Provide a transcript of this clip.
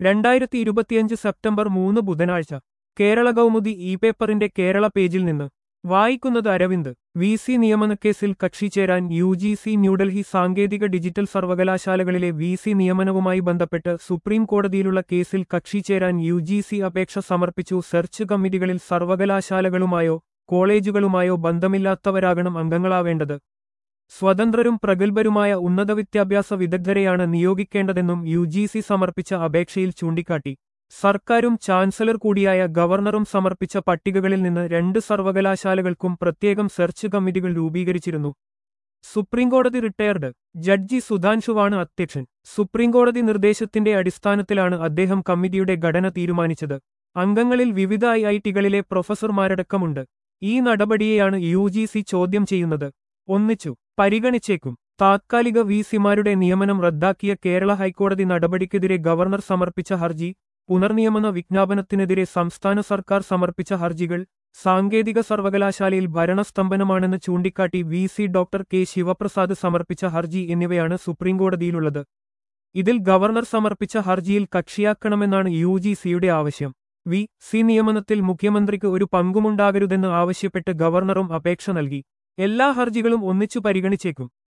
രണ്ടായിരത്തി ഇരുപത്തിയഞ്ച് സെപ്റ്റംബർ മൂന്ന് ബുധനാഴ്ച കേരള കൗമുദി ഇ പേപ്പറിന്റെ കേരള പേജിൽ നിന്ന് വായിക്കുന്നത് അരവിന്ദ് വി സി നിയമനക്കേസിൽ കക്ഷി ചേരാൻ യു ജി സി ന്യൂഡൽഹി സാങ്കേതിക ഡിജിറ്റൽ സർവകലാശാലകളിലെ വി സി നിയമനവുമായി ബന്ധപ്പെട്ട് സുപ്രീം കോടതിയിലുള്ള കേസിൽ കക്ഷി ചേരാൻ യു ജി സി അപേക്ഷ സമർപ്പിച്ചു സെർച്ച് കമ്മിറ്റികളിൽ സർവകലാശാലകളുമായോ കോളേജുകളുമായോ ബന്ധമില്ലാത്തവരാകണം അംഗങ്ങളാവേണ്ടത് സ്വതന്ത്രരും പ്രഗത്ഭരുമായ ഉന്നത വിദ്യാഭ്യാസ വിദഗ്ധരെയാണ് നിയോഗിക്കേണ്ടതെന്നും യു ജി സി സമർപ്പിച്ച അപേക്ഷയിൽ ചൂണ്ടിക്കാട്ടി സർക്കാരും ചാൻസലർ കൂടിയായ ഗവർണറും സമർപ്പിച്ച പട്ടികകളിൽ നിന്ന് രണ്ട് സർവകലാശാലകൾക്കും പ്രത്യേകം സെർച്ച് കമ്മിറ്റികൾ രൂപീകരിച്ചിരുന്നു സുപ്രീംകോടതി റിട്ടയർഡ് ജഡ്ജി സുധാൻഷുവാണ് അധ്യക്ഷൻ സുപ്രീംകോടതി നിർദ്ദേശത്തിന്റെ അടിസ്ഥാനത്തിലാണ് അദ്ദേഹം കമ്മിറ്റിയുടെ ഘടന തീരുമാനിച്ചത് അംഗങ്ങളിൽ വിവിധ ഐ ഐ ടികളിലെ പ്രൊഫസർമാരടക്കമുണ്ട് ഈ നടപടിയെയാണ് യു ജി സി ചോദ്യം ചെയ്യുന്നത് ഒന്നിച്ചു പരിഗണിച്ചേക്കും താത്കാലിക വി സിമാരുടെ നിയമനം റദ്ദാക്കിയ കേരള ഹൈക്കോടതി നടപടിക്കെതിരെ ഗവർണർ സമർപ്പിച്ച ഹർജി പുനർനിയമന വിജ്ഞാപനത്തിനെതിരെ സംസ്ഥാന സർക്കാർ സമർപ്പിച്ച ഹർജികൾ സാങ്കേതിക സർവകലാശാലയിൽ ഭരണസ്തംഭനമാണെന്ന് ചൂണ്ടിക്കാട്ടി V C doctor K Sivaprasad സമർപ്പിച്ച ഹർജി എന്നിവയാണ് സുപ്രീംകോടതിയിലുള്ളത് ഇതിൽ ഗവർണർ സമർപ്പിച്ച ഹർജിയിൽ കക്ഷിയാക്കണമെന്നാണ് യു ജി സിയുടെ ആവശ്യം വി സി നിയമനത്തിൽ മുഖ്യമന്ത്രിക്ക് ഒരു പങ്കുമുണ്ടാകരുതെന്ന് ആവശ്യപ്പെട്ട് ഗവർണറും അപേക്ഷ നൽകി എല്ലാ ഹർജികളും ഒന്നിച്ചു പരിഗണിച്ചേക്കും